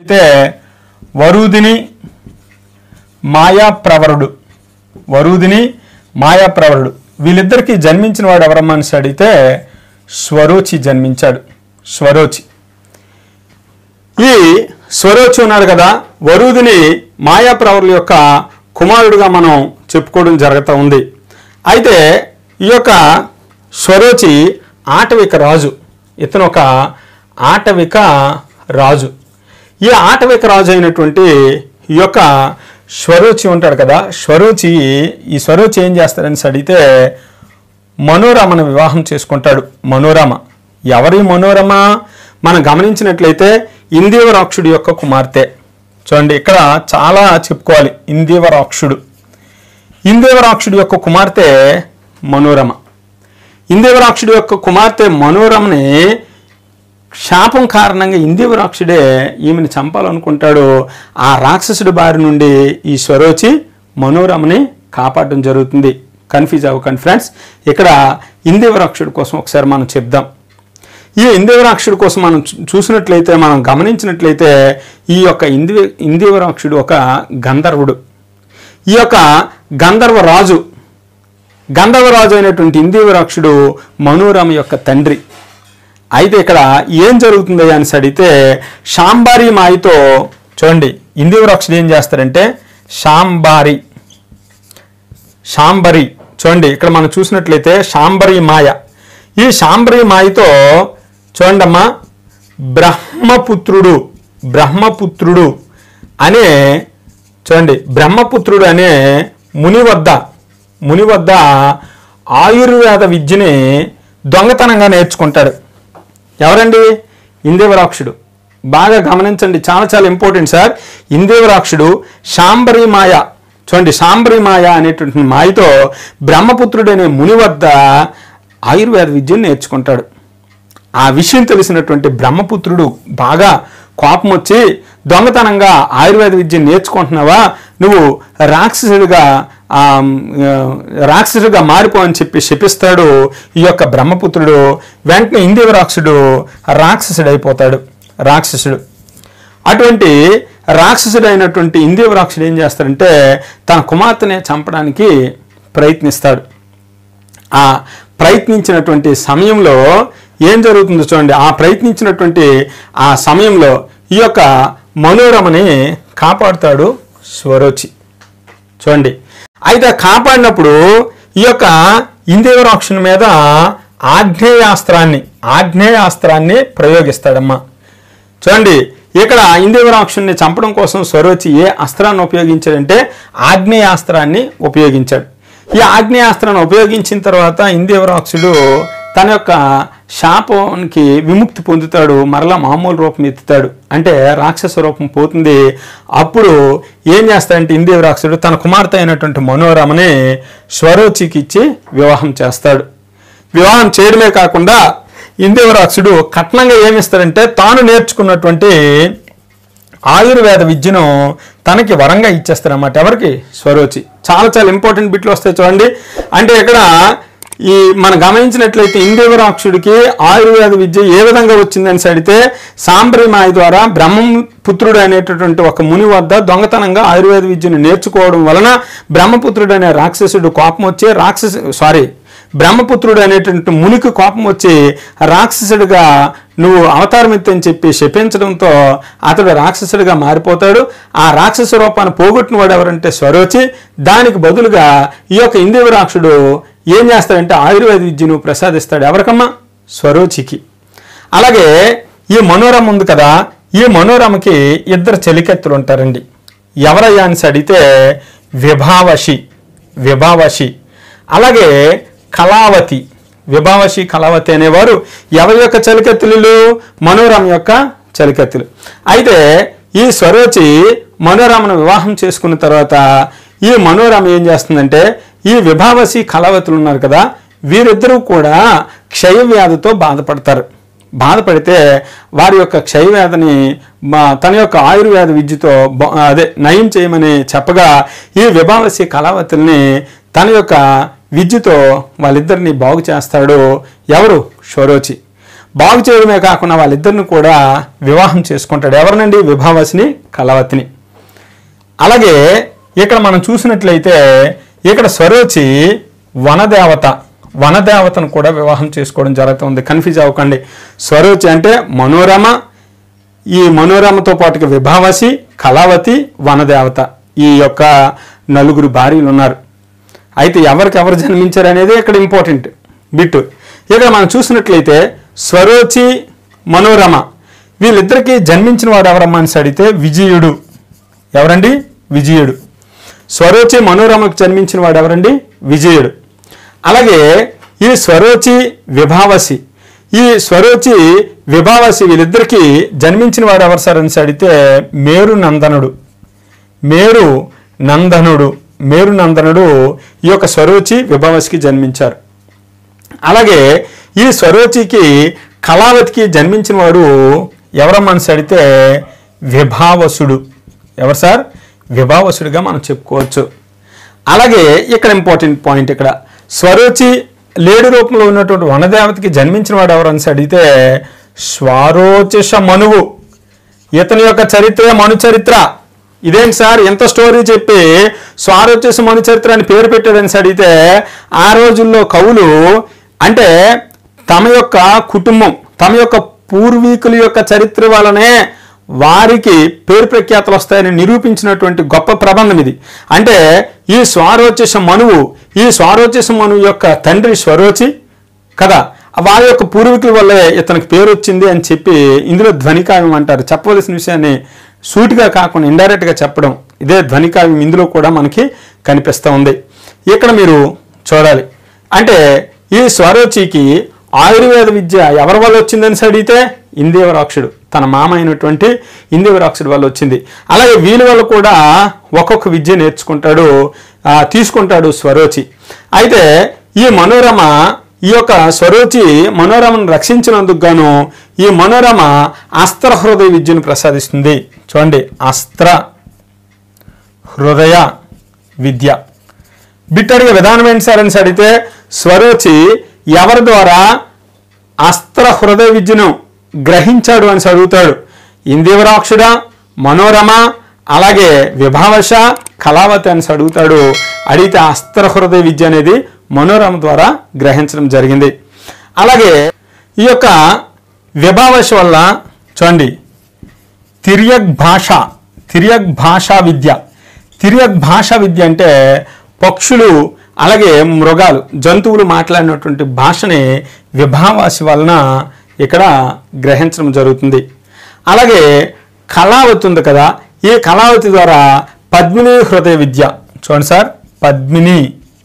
అయితే వరుదిని మాయాప్రవరుడు వరుదిని మాయాప్రవరుడు వీళ్ళిద్దరికీ జన్మించిన వాడు ఎవరమ్మా అని అడిగితే స్వరోచి జన్మించాడు స్వరోచి ఈ స్వరోచి ఉన్నాడు కదా వరుదిని మాయాప్రవరుల యొక్క కుమారుడుగా మనం చెప్పుకోవడం జరుగుతూ ఉంది అయితే ఈ యొక్క స్వరోచి ఆటవిక రాజు ఇతను ఒక ఆటవిక రాజు ఈ ఆటవిక రాజు అయినటువంటి ఈ యొక్క స్వరోచి ఉంటాడు కదా స్వరోచి ఈ స్వరోచి ఏం చేస్తాడని అడిగితే మనోరమను వివాహం చేసుకుంటాడు మనోరమ ఎవరి మనోరమ మనం గమనించినట్లయితే ఇందేవరాక్షుడి యొక్క కుమార్తె చూడండి ఇక్కడ చాలా చెప్పుకోవాలి ఇందేవరాక్షుడు ఇందేవరాక్షుడి యొక్క కుమార్తె మనోరమ ఇందేవరాక్షుడి యొక్క కుమార్తె మనోరమని శాపం కారణంగా ఇందేవరాక్షుడే ఈమెను చంపాలనుకుంటాడు ఆ రాక్షసుడి బారి నుండి ఈ స్వరోచి మనోరమని కాపాడడం జరుగుతుంది కన్ఫ్యూజ్ అవ్వకండి ఫ్రెండ్స్ ఇక్కడ ఇందేవరాక్షుడి కోసం ఒకసారి మనం చెప్దాం ఈ ఇందేవరాక్షుడి కోసం మనం చూ- చూసినట్లయితే మనం గమనించినట్లయితే ఈ యొక్క ఇంది ఇందేవరాక్షుడు ఒక గంధర్వుడు ఈ యొక్క గంధర్వ రాజు గంధర్వరాజు అయినటువంటి ఇందేవరాక్షుడు మనోరమ యొక్క తండ్రి అయితే ఇక్కడ ఏం జరుగుతుంది అని అడిగితే శాంబారి మాయతో చూడండి ఇందేవరాక్షుడు ఏం చేస్తారంటే శాంబారి శాంబరి చూడండి ఇక్కడ మనం చూసినట్లయితే శాంబరి మాయ ఈ శాంబరి మాయతో చూడండమ్మా బ్రహ్మపుత్రుడు బ్రహ్మపుత్రుడు అనే చూడండి బ్రహ్మపుత్రుడు అనే ముని వద్ద ముని వద్ద ఆయుర్వేద విద్యని దొంగతనంగా నేర్చుకుంటాడు ఎవరండి ఇందేవరాక్షుడు బాగా గమనించండి చాలా చాలా ఇంపార్టెంట్ సార్ ఇందేవరాక్షుడు శాంబరి మాయ చూడండి శాంబరి మాయ అనేటువంటి మాయతో బ్రహ్మపుత్రుడు అనే ముని వద్ద ఆయుర్వేద విద్యను నేర్చుకుంటాడు ఆ విషయం తెలిసినటువంటి బ్రహ్మపుత్రుడు బాగా కోపం వచ్చి దొంగతనంగా ఆయుర్వేద విద్య నేర్చుకుంటున్నావా నువ్వు రాక్షసుడిగా ఆ, ఆ, రాక్షసుడిగా మారిపో అని చెప్పి శపిస్తాడు ఈ యొక్క బ్రహ్మపుత్రుడు వెంటనే ఇందేవ రాక్షసుడు రాక్షసుడు అయిపోతాడు రాక్షసుడు అటువంటి రాక్షసుడు అయినటువంటి ఇందేవ రాక్షసుడు ఏం చేస్తాడంటే తన కుమార్తెనే చంపడానికి ప్రయత్నిస్తాడు ఆ ప్రయత్నించినటువంటి సమయంలో ఏం జరుగుతుందో చూడండి ఆ ప్రయత్నించినటువంటి ఆ సమయంలో ఈ యొక్క మనోరమని కాపాడుతాడు స్వరోచి చూడండి అయితే కాపాడినప్పుడు ఈ యొక్క ఇందేవరాక్షుని మీద ఆగ్నేయాస్త్రాన్ని ఆగ్నేయాస్త్రాన్ని ప్రయోగిస్తాడమ్మా చూడండి ఇక్కడ ఇందేవరాక్షుని చంపడం కోసం స్వరోచి ఏ అస్త్రాన్ని ఉపయోగించాడంటే ఆగ్నేయాస్త్రాన్ని ఉపయోగించాడు ఈ ఆగ్నేయాస్త్రాన్ని ఉపయోగించిన తర్వాత ఇందేవరాక్షుడు తన యొక్క శాపానికి విముక్తి పొందుతాడు మరలా మామూలు రూపం ఎత్తుతాడు అంటే రాక్షస రూపం పోతుంది అప్పుడు ఏం చేస్తాడంటే ఇందేవరాక్షుడు తన కుమార్తె అయినటువంటి మనోరమని స్వరోచికి ఇచ్చి వివాహం చేస్తాడు వివాహం చేయడమే కాకుండా ఇందేవరాక్షుడు కట్నంగా ఏమిస్తాడంటే తాను నేర్చుకున్నటువంటి ఆయుర్వేద విద్యను తనకి వరంగా ఇచ్చేస్తారన్నమాట ఎవరికి స్వరోచి చాలా చాలా ఇంపార్టెంట్ బిట్లు వస్తాయి చూడండి అంటే ఇక్కడ ఈ మనం గమనించినట్లయితే ఇందేవరాక్షుడికి ఆయుర్వేద విద్య ఏ విధంగా వచ్చిందని అడిగితే సాంబ్రి మాయ ద్వారా బ్రహ్మపుత్రుడు అనేటటువంటి ఒక ముని వద్ద దొంగతనంగా ఆయుర్వేద విద్యను నేర్చుకోవడం వలన బ్రహ్మపుత్రుడు అనే రాక్షసుడు కోపం వచ్చి రాక్షసు సారీ బ్రహ్మపుత్రుడు అనేటువంటి మునికి కోపం వచ్చి రాక్షసుడిగా నువ్వు అవతారం ఎత్తని చెప్పి శపించడంతో అతడు రాక్షసుడిగా మారిపోతాడు ఆ రాక్షస రూపాన్ని పోగొట్టిన వాడు ఎవరంటే స్వరోచి దానికి బదులుగా ఈ యొక్క ఇందేవరాక్షుడు ఏం చేస్తాడంటే ఆయుర్వేద విద్యను ప్రసాదిస్తాడు ఎవరికమ్మా స్వరోచికి అలాగే ఈ మనోరమ ఉంది కదా ఈ మనోరమకి ఇద్దరు చెలికెత్తులు ఉంటారండి ఎవరయ్యా అని అడిగితే విభావశి విభావశి అలాగే కళావతి విభావశి కళావతి అనేవారు ఎవరి యొక్క చలికెత్తులు మనోరమ యొక్క చలికెత్తులు అయితే ఈ స్వరోచి మనోరమను వివాహం చేసుకున్న తర్వాత ఈ మనోరమ ఏం చేస్తుందంటే ఈ విభావసి కళావతులు ఉన్నారు కదా వీరిద్దరూ కూడా క్షయవ్యాధితో బాధపడతారు బాధపడితే వారి యొక్క క్షయవ్యాధిని మా- తన యొక్క ఆయుర్వేద విద్యతో బ- అదే నయం చేయమని చెప్పగా ఈ విభావసి కళావతుల్ని తన యొక్క విద్యతో వాళ్ళిద్దరిని బాగు చేస్తాడు ఎవరు షోరోచి బాగు చేయడమే కాకుండా వాళ్ళిద్దరిని కూడా వివాహం చేసుకుంటాడు ఎవరినండి విభావసిని కలవతిని అలాగే ఇక్కడ మనం చూసినట్లయితే ఇక్కడ స్వరోచి వనదేవత వనదేవతను కూడా వివాహం చేసుకోవడం జరుగుతుంది కన్ఫ్యూజ్ అవ్వకండి స్వరోచి అంటే మనోరమ ఈ మనోరమతో పాటుగా విభావసి కళావతి వనదేవత ఈ యొక్క నలుగురు భార్యలు ఉన్నారు అయితే ఎవరికి ఎవరు జన్మించారు అనేది ఇక్కడ ఇంపార్టెంట్ బిట్ ఇక్కడ మనం చూసినట్లయితే స్వరోచి మనోరమ వీళ్ళిద్దరికీ జన్మించిన వాడు ఎవరమ్మా అని అడిగితే విజయుడు ఎవరండి విజయుడు స్వరోచి మనోరమకు జన్మించిన వాడు ఎవరండి విజయుడు అలాగే ఈ స్వరోచి విభావసి ఈ స్వరోచి విభావసి వీళ్ళిద్దరికీ జన్మించిన వాడు ఎవరు సార్ అని అడిగితే మేరు నందనుడు మేరు నందనుడు మేరు నందనుడు ఈ యొక్క స్వరోచి విభావసికి జన్మించారు అలాగే ఈ స్వరోచికి కళావతికి జన్మించిన వాడు ఎవరమ్మా అని అడిగితే విభావసుడు ఎవరు సార్ విభావసుడిగా మనం చెప్పుకోవచ్చు అలాగే ఇక్కడ ఇంపార్టెంట్ పాయింట్ ఇక్కడ స్వరోచి లేడు రూపంలో ఉన్నటువంటి వనదేవతకి జన్మించిన వాడు ఎవరు అని అడిగితే స్వారోచిష మనువు ఇతని యొక్క చరిత్రే మను చరిత్ర ఇదేంటి సార్ ఎంత స్టోరీ చెప్పి స్వారోచిష మను చరిత్ర అని పేరు పెట్టాడని అడిగితే ఆ రోజుల్లో కవులు అంటే తమ యొక్క కుటుంబం తమ యొక్క పూర్వీకుల యొక్క చరిత్ర వలనే వారికి పేరు ప్రఖ్యాతలు వస్తాయని నిరూపించినటువంటి గొప్ప ప్రబంధం ఇది అంటే ఈ స్వారోచిష మనువు ఈ స్వారోచిష మనువు యొక్క తండ్రి స్వరోచి కదా వారి యొక్క పూర్వీకుల వల్లే ఇతనికి పేరు వచ్చింది అని చెప్పి ఇందులో ధ్వనికావ్యం అంటారు చెప్పవలసిన విషయాన్ని సూటిగా కాకుండా ఇండైరెక్ట్గా చెప్పడం ఇదే ధ్వనికావ్యం ఇందులో కూడా మనకి కనిపిస్తూ ఉంది ఇక్కడ మీరు చూడాలి అంటే ఈ స్వరోచికి ఆయుర్వేద విద్య ఎవరి వల్ల వచ్చిందని అడిగితే ఇందేవరాక్షుడు తన మామ అయినటువంటి ఇందేవరాక్షుడు వల్ల వచ్చింది అలాగే వీళ్ళ వల్ల కూడా ఒక్కొక్క విద్య నేర్చుకుంటాడు ఆ, తీసుకుంటాడు స్వరోచి అయితే ఈ మనోరమ ఈ యొక్క స్వరోచి మనోరమను రక్షించినందుకు గాను ఈ మనోరమ అస్త్ర హృదయ విద్యను ప్రసాదిస్తుంది చూడండి అస్త్ర హృదయ విద్య బిట్ అడిగే విధానం ఏంటి సార్ అని అడిగితే స్వరోచి ఎవరి ద్వారా అస్త్ర హృదయ విద్యను గ్రహించాడు అని అడుగుతాడు ఇందివరాక్షుడ మనోరమ అలాగే విభావశ కళావతి అని అడుగుతాడు అడిగితే అస్త్ర హృదయ విద్య అనేది మనోరమ ద్వారా గ్రహించడం జరిగింది అలాగే ఈ యొక్క విభావశ వల్ల చూడండి తిరియగ్ భాష తిరియగ్ భాషా విద్య తిరియగ్ భాషా విద్య అంటే పక్షులు అలాగే మృగాలు జంతువులు మాట్లాడినటువంటి భాషని విభావాసి వలన ఇక్కడ గ్రహించడం జరుగుతుంది అలాగే కళావతి ఉంది కదా ఈ కళావతి ద్వారా పద్మిని హృదయ విద్య చూడండి సార్ పద్మిని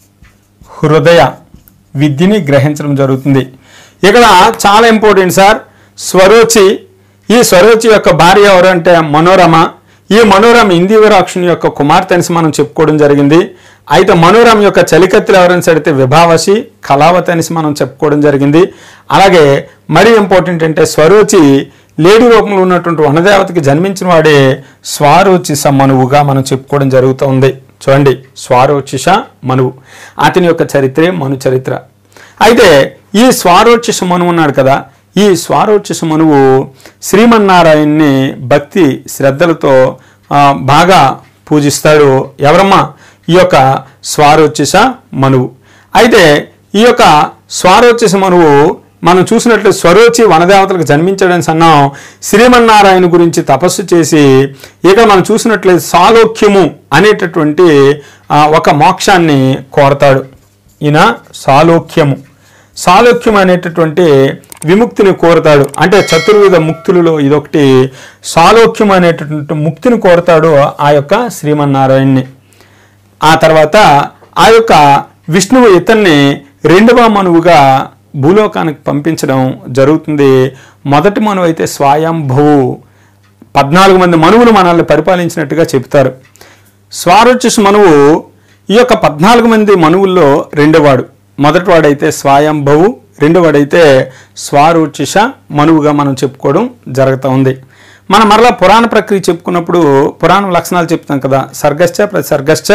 హృదయ విద్యని గ్రహించడం జరుగుతుంది ఇక్కడ చాలా ఇంపార్టెంట్ సార్ స్వరోచి ఈ స్వరోచి యొక్క భార్య ఎవరు అంటే మనోరమ ఈ మనోరమ ఇందివరాక్షుని యొక్క కుమార్తె అనేసి మనం చెప్పుకోవడం జరిగింది అయితే మనోరమ యొక్క చలికత్తులు ఎవరైనా సడితే విభావసి కళావతి అనేసి మనం చెప్పుకోవడం జరిగింది అలాగే మరీ ఇంపార్టెంట్ అంటే స్వరోచి లేడీ రూపంలో ఉన్నటువంటి వనదేవతకి జన్మించిన వాడే స్వారోచిస మనువుగా మనం చెప్పుకోవడం జరుగుతుంది చూడండి స్వారోచిష మనువు అతని యొక్క చరిత్రే మను చరిత్ర అయితే ఈ స్వారోచిష మనువు ఉన్నాడు కదా ఈ స్వారోచిష మనువు శ్రీమన్నారాయణ్ణి భక్తి శ్రద్ధలతో ఆ, బాగా పూజిస్తాడు ఎవరమ్మా ఈ యొక్క స్వారోచిష మనువు అయితే ఈ యొక్క స్వారోచిష మనువు మనం చూసినట్లు స్వరోచి వనదేవతలకు జన్మించడానికి అన్నాం శ్రీమన్నారాయణ గురించి తపస్సు చేసి ఇక మనం చూసినట్లయితే సాలోక్యము అనేటటువంటి ఆ, ఒక మోక్షాన్ని కోరతాడు ఈయన సాలోక్యము సాలోక్యం అనేటటువంటి విముక్తిని కోరతాడు అంటే చతుర్విధ ముక్తులలో ఇదొకటి సాలోక్యం అనేటటువంటి ముక్తిని కోరతాడు ఆ యొక్క శ్రీమన్నారాయణ్ణి ఆ తర్వాత ఆ యొక్క విష్ణువు ఇతన్ని రెండవ మనువుగా భూలోకానికి పంపించడం జరుగుతుంది మొదటి మనువు అయితే స్వయంభువు పద్నాలుగు మంది మనువులు మనల్ని పరిపాలించినట్టుగా చెబుతారు స్వారోచిస్ మనువు ఈ యొక్క పద్నాలుగు మంది మనువుల్లో రెండోవాడు మొదటివాడైతే స్వయంభవు రెండోవాడైతే స్వారోచిష మనువుగా మనం చెప్పుకోవడం జరుగుతూ ఉంది మనం మరలా పురాణ ప్రక్రియ చెప్పుకున్నప్పుడు పురాణ లక్షణాలు చెప్తాం కదా సర్గశ్చ ప్రతి సర్గశ్చ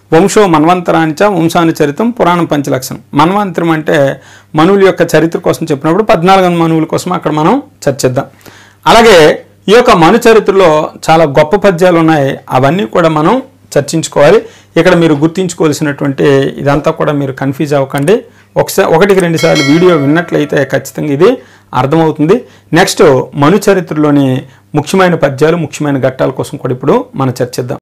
వంశో మన్వంతరాంచ వంశాను చరిత్రం పురాణం పంచలక్షణం మన్వంతరం అంటే మనువుల యొక్క చరిత్ర కోసం చెప్పినప్పుడు పద్నాలుగు మనువుల కోసం అక్కడ మనం చర్చిద్దాం అలాగే ఈ యొక్క మను చరిత్రలో చాలా గొప్ప పద్యాలు ఉన్నాయి అవన్నీ కూడా మనం చర్చించుకోవాలి ఇక్కడ మీరు గుర్తించుకోవాల్సినటువంటి ఇదంతా కూడా మీరు కన్ఫ్యూజ్ అవ్వకండి ఒకసారి ఒకటికి రెండు సార్లు వీడియో విన్నట్లయితే ఖచ్చితంగా ఇది అర్థమవుతుంది నెక్స్ట్ మను చరిత్రలోని ముఖ్యమైన పద్యాలు ముఖ్యమైన ఘట్టాల కోసం కూడా ఇప్పుడు మనం చర్చిద్దాం